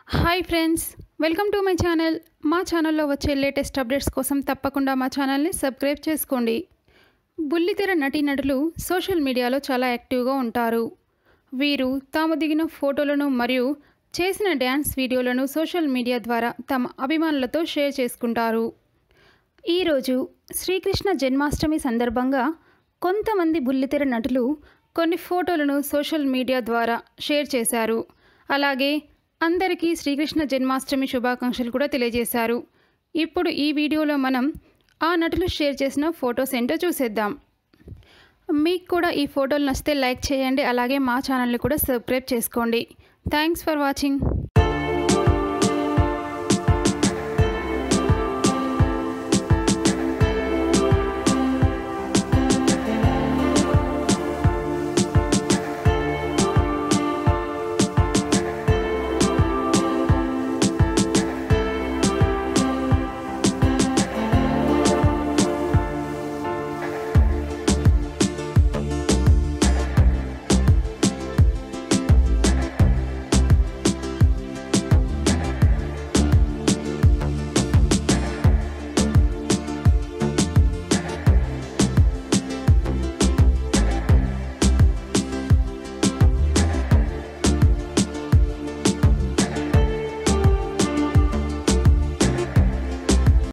hi friends welcome to my channel మా ఛానల్లో వచ్చే లేటెస్ట్ అప్డేట్స్ కోసం తప్పకుండా మా ఛానల్ని సబ్స్క్రైబ్ చేసుకోండి బుల్లితెర నటీనటులు సోషల్ మీడియాలో చాలా యాక్టివ్గా ఉంటారు వీరు తాము దిగిన ఫోటోలను మరియు చేసిన డ్యాన్స్ వీడియోలను సోషల్ మీడియా ద్వారా తమ అభిమానులతో షేర్ చేసుకుంటారు ఈరోజు శ్రీకృష్ణ జన్మాష్టమి సందర్భంగా కొంతమంది బుల్లితెర నటులు కొన్ని ఫోటోలను సోషల్ మీడియా ద్వారా షేర్ చేశారు అలాగే అందరికీ శ్రీకృష్ణ జన్మాష్టమి శుభాకాంక్షలు కూడా తెలియజేశారు ఇప్పుడు ఈ వీడియోలో మనం ఆ నటులు షేర్ చేసిన ఫొటోస్ ఏంటో చూసేద్దాం మీకు కూడా ఈ ఫోటోలు నచ్చితే లైక్ చేయండి అలాగే మా ఛానల్ని కూడా సబ్స్క్రైబ్ చేసుకోండి థ్యాంక్స్ ఫర్ వాచింగ్